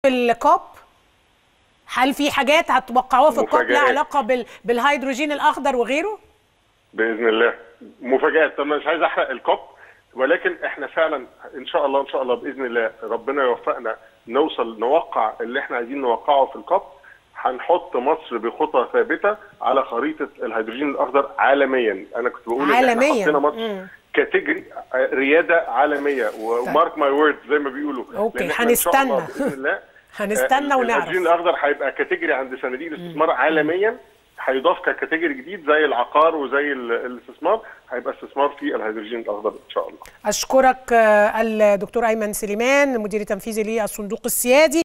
الكوب هل في حاجات هتوقعوها في الكوب لها مفاجآت. علاقه بال... بالهيدروجين الاخضر وغيره باذن الله مفاجات طب أنا مش عايز احرق الكوب ولكن احنا فعلا ان شاء الله ان شاء الله باذن الله ربنا يوفقنا نوصل نوقع اللي احنا عايزين نوقعه في الكوب هنحط مصر بخطى ثابته على خريطه الهيدروجين الاخضر عالميا انا كنت بقول إن إحنا عالمياً. حطينا مصر مم. كاتيجوري رياده عالميه ومارك ماي وورد زي ما بيقولوا أوكي، لأن إحنا إن شاء الله هنستنى. باذن الله هنستنى آه، ونعرف. الهيدروجين الاخضر هيبقى كاتيجوري عند صناديق الاستثمار عالميا هيضاف ككاتيجوري جديد زي العقار وزي ال- الاستثمار هيبقى استثمار في الهيدروجين الاخضر ان شاء الله اشكرك آه، الدكتور ايمن سليمان مدير تنفيذي للصندوق السيادي